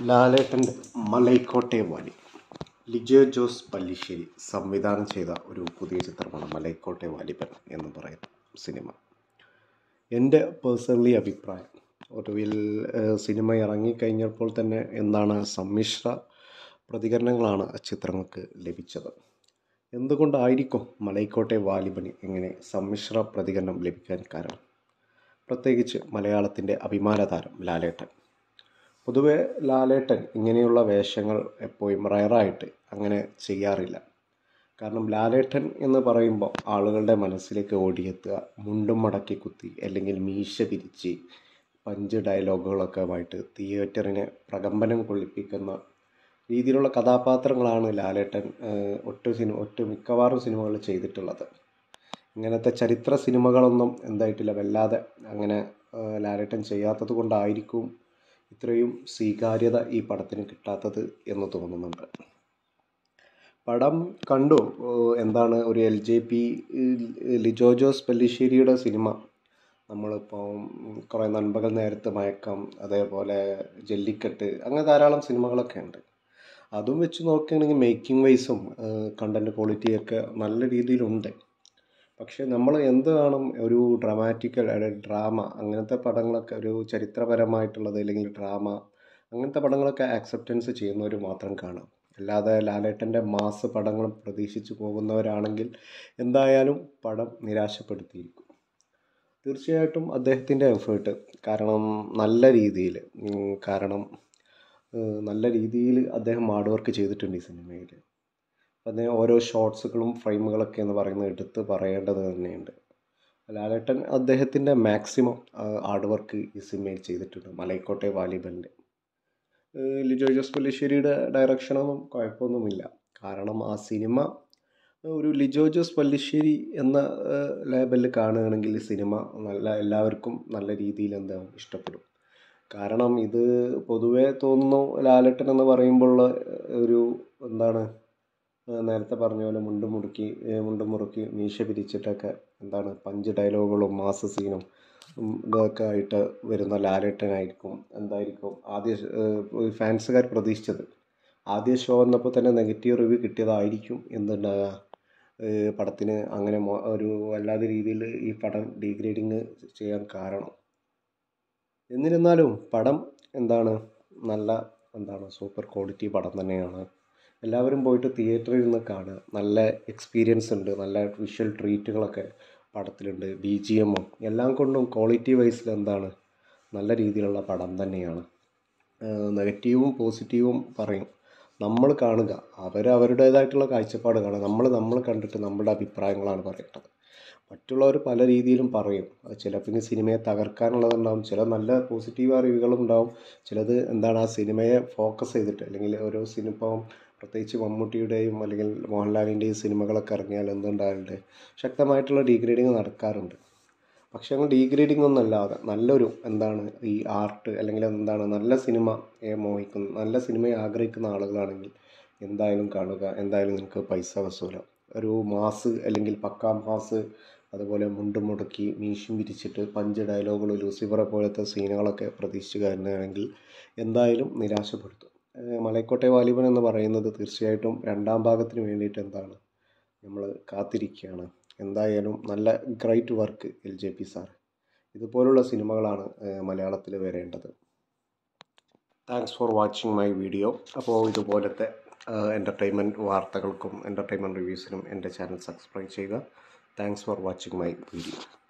ലാലേട്ടൻ്റെ മലൈക്കോട്ടെ വാലി ലിജോ ജോസ് പല്ലിശ്ശേരി സംവിധാനം ചെയ്ത ഒരു പുതിയ ചിത്രമാണ് മലൈക്കോട്ടെ വാലിബൻ എന്ന് പറയുന്ന സിനിമ എൻ്റെ പേഴ്സണലി അഭിപ്രായം ഒടുവിൽ ഏഹ്, സിനിമ ഇറങ്ങിക്കഴിഞ്ഞപ്പോൾ തന്നെ എന്താണ് സമ്മിശ്ര പ്രതികരണങ്ങളാണ് ആ ചിത്രങ്ങൾക്ക് ലഭിച്ചത് എന്തുകൊണ്ടായിരിക്കും മലൈക്കോട്ടെ വാലിബന് ഇങ്ങനെ സമ്മിശ്ര പ്രതികരണം ലഭിക്കാൻ കാരണം പ്രത്യേകിച്ച് മലയാളത്തിൻ്റെ അഭിമാന താരം ലാലേട്ടൻ പൊതുവെ ലാലേട്ടൻ ഇങ്ങനെയുള്ള വേഷങ്ങൾ എപ്പോഴും റയറായിട്ട് അങ്ങനെ ചെയ്യാറില്ല കാരണം ലാലേട്ടൻ എന്ന് പറയുമ്പോൾ ആളുകളുടെ മനസ്സിലേക്ക് ഓടിയെത്തുക മുണ്ടും മടക്കി കുത്തി അല്ലെങ്കിൽ മീശ പിരിച്ച് പഞ്ച് ഡയലോഗുകളൊക്കെ ആയിട്ട് തിയേറ്ററിനെ പ്രകമ്പനം കൊള്ളിപ്പിക്കുന്ന രീതിയിലുള്ള കഥാപാത്രങ്ങളാണ് ലാലേട്ടൻ ഏഹ്, ഒട്ടു സിനിമ ഒട്ടു മിക്കവാറും സിനിമകൾ ചെയ്തിട്ടുള്ളത് ഇങ്ങനത്തെ ചരിത്ര സിനിമകളൊന്നും എന്തായിട്ടില്ല വല്ലാതെ അങ്ങനെ ഏഹ്, ലാലേട്ടൻ ചെയ്യാത്തത് കൊണ്ടായിരിക്കും ഇത്രയും സ്വീകാര്യത ഈ പടത്തിന് കിട്ടാത്തത് എന്ന് തോന്നുന്നുണ്ട് പടം കണ്ടു ഏഹ്, എന്താണ് ഒരു L J P Lijo Jose പെല്ലിശ്ശേരിയുടെ സിനിമ നമ്മളിപ്പോൾ കുറേ നൻപകൽ നേരത്ത് മയക്കം അതേപോലെ ജല്ലിക്കെട്ട് അങ്ങനെ ധാരാളം സിനിമകളൊക്കെ ഉണ്ട് അതും വെച്ച് നോക്കുകയാണെങ്കിൽ മേക്കിംഗ് വൈസും കണ്ടൻറ് ക്വാളിറ്റിയൊക്കെ നല്ല രീതിയിലുണ്ട് പക്ഷേ നമ്മൾ എന്ത് കാണും ഒരു ഡ്രാമാറ്റിക്കൽ അതായത് ഡ്രാമ അങ്ങനത്തെ പടങ്ങളൊക്കെ ഒരു ചരിത്രപരമായിട്ടുള്ളത് അല്ലെങ്കിൽ ഡ്രാമ അങ്ങനത്തെ പടങ്ങളൊക്കെ ആക്സെപ്റ്റൻസ് ചെയ്യുന്നവർ മാത്രം കാണാം അല്ലാതെ ലാലേട്ടൻ്റെ മാസ് പടങ്ങൾ പ്രതീക്ഷിച്ച് പോകുന്നവരാണെങ്കിൽ എന്തായാലും പടം നിരാശപ്പെടുത്തിയിരിക്കും തീർച്ചയായിട്ടും അദ്ദേഹത്തിൻ്റെ എഫേർട്ട് കാരണം നല്ല രീതിയിൽ കാരണം ഏഹ്, നല്ല രീതിയിൽ അദ്ദേഹം ഹാർഡ് വർക്ക് ചെയ്തിട്ടുണ്ട് ഈ സിനിമയിൽ അതിന് ഓരോ ഷോട്ട്സുകളും ഫ്രെയിമുകളൊക്കെ എന്ന് പറയുന്നത് എടുത്ത് പറയേണ്ടത് തന്നെയുണ്ട് ലാലേട്ടൻ അദ്ദേഹത്തിൻ്റെ മാക്സിമം ഹാർഡ് വർക്ക് ഈ സിനിമയിൽ ചെയ്തിട്ടുണ്ട് മലൈക്കോട്ടെ വാലിബലിൻ്റെ ലിജോ ജോസ് പല്ലിശ്ശേരിയുടെ ഡയറക്ഷനൊന്നും കുഴപ്പമൊന്നുമില്ല കാരണം ആ സിനിമ ഒരു ലിജോ ജോസ് പല്ലിശ്ശേരി എന്ന ലേബലിൽ കാണുകയാണെങ്കിൽ ഈ സിനിമ നല്ല എല്ലാവർക്കും നല്ല രീതിയിൽ എന്താവും ഇഷ്ടപ്പെടും കാരണം ഇത് പൊതുവേ തോന്നുന്നു ലാലേട്ടൻ എന്ന് പറയുമ്പോൾ ഒരു എന്താണ് ഏഹ് നേരത്തെ പറഞ്ഞ പോലെ മുണ്ട് മുറുക്കി ഏഹ് മുണ്ട് മുറുക്കി മീശ പിരിച്ചിട്ടൊക്കെ എന്താണ് പഞ്ച് ഡയലോഗുകളും മാസ സീനും ഉം ഇതൊക്കെ ആയിട്ട് വരുന്ന ലാലേട്ടനായിരിക്കും എന്തായിരിക്കും ആദ്യ ഫാൻസുകാർ പ്രതീക്ഷിച്ചത് ആദ്യ ഷോ വന്നപ്പോൾ തന്നെ നെഗറ്റീവ് റിവ്യൂ കിട്ടിയതായിരിക്കും എന്തുണ്ടാകുക ഏഹ് പടത്തിന് അങ്ങനെ മോ- ഒരു വല്ലാത്ത രീതിയിൽ ഈ പടം ഡീഗ്രേഡിങ് ചെയ്യാൻ കാരണം എന്നിരുന്നാലും പടം എന്താണ് നല്ല എന്താണ് സൂപ്പർ ക്വാളിറ്റി പടം തന്നെയാണ് എല്ലാവരും പോയിട്ട് തിയേറ്ററിൽ നിന്ന് കാണുക നല്ല എക്സ്പീരിയൻസ് ഉണ്ട് നല്ല വിഷ്വൽ ട്രീറ്റുകളൊക്കെ പടത്തിലുണ്ട് ബി ജി എമ്മും എല്ലാം കൊണ്ടും ക്വാളിറ്റി വൈസിൽ എന്താണ് നല്ല രീതിയിലുള്ള പടം തന്നെയാണ് നെഗറ്റീവും പോസിറ്റീവും പറയും നമ്മൾ കാണുക അവർ അവരുടേതായിട്ടുള്ള കാഴ്ചപ്പാട് കാണുക നമ്മൾ നമ്മൾ കണ്ടിട്ട് നമ്മുടെ അഭിപ്രായങ്ങളാണ് പറയേണ്ടത് മറ്റുള്ളവർ പല രീതിയിലും പറയും അത് ചിലപ്പോൾ ഇനി സിനിമയെ തകർക്കാനുള്ളതുണ്ടാവും ചില നല്ല പോസിറ്റീവ് അറിവുകളും ഉണ്ടാവും ചിലത് എന്താണ് ആ സിനിമയെ ഫോക്കസ് ചെയ്തിട്ട് അല്ലെങ്കിൽ ഓരോ സിനിമ ഇപ്പം പ്രത്യേകിച്ച് മമ്മൂട്ടിയുടെയും അല്ലെങ്കിൽ മോഹൻലാലിൻ്റെയും സിനിമകളൊക്കെ ഇറങ്ങിയാൽ എന്തുണ്ടാകലുണ്ട് ശക്തമായിട്ടുള്ള ഡീഗ്രേഡിങ് നടക്കാറുണ്ട് പക്ഷെ അങ്ങ് ഡീഗ്രേഡിംഗ് ഒന്നല്ലാതെ നല്ലൊരു എന്താണ് ഈ ആർട്ട് അല്ലെങ്കിൽ എന്താണ് നല്ല സിനിമയെ മോഹിക്കുന്ന നല്ല സിനിമയെ ആഗ്രഹിക്കുന്ന ആളുകളാണെങ്കിൽ എന്തായാലും കാണുക എന്തായാലും നിങ്ങൾക്ക് പൈസ വസൂലാം ഒരു മാസ് അല്ലെങ്കിൽ പക്കാ മാസ് അതുപോലെ മുണ്ടും മുടക്കി മീശും വിരിച്ചിട്ട് പഞ്ച് ഡയലോഗുകൾ ലൂസിഫറെ പോലത്തെ സീനുകളൊക്കെ പ്രതീക്ഷിച്ച് കയറുകയാണെങ്കിൽ എന്തായാലും നിരാശപ്പെടുത്തും ഏഹ് മലൈക്കോട്ടെ വാലിബൻ എന്ന് പറയുന്നത് തീർച്ചയായിട്ടും രണ്ടാം ഭാഗത്തിന് വേണ്ടിയിട്ട് എന്താണ് നമ്മൾ കാത്തിരിക്കുകയാണ് എന്തായാലും നല്ല great work L J P sir ഇതുപോലുള്ള സിനിമകളാണ് മലയാളത്തിൽ വരേണ്ടത് thanks for watching my video അപ്പോൾ ഇതുപോലത്തെ എൻ്റർടൈൻമെൻറ്റ് വാർത്തകൾക്കും എൻ്റർടൈൻമെൻറ്റ് റിവ്യൂസിനും എൻ്റെ ചാനൽ സബ്സ്ക്രൈബ് ചെയ്യുക thanks for watching my video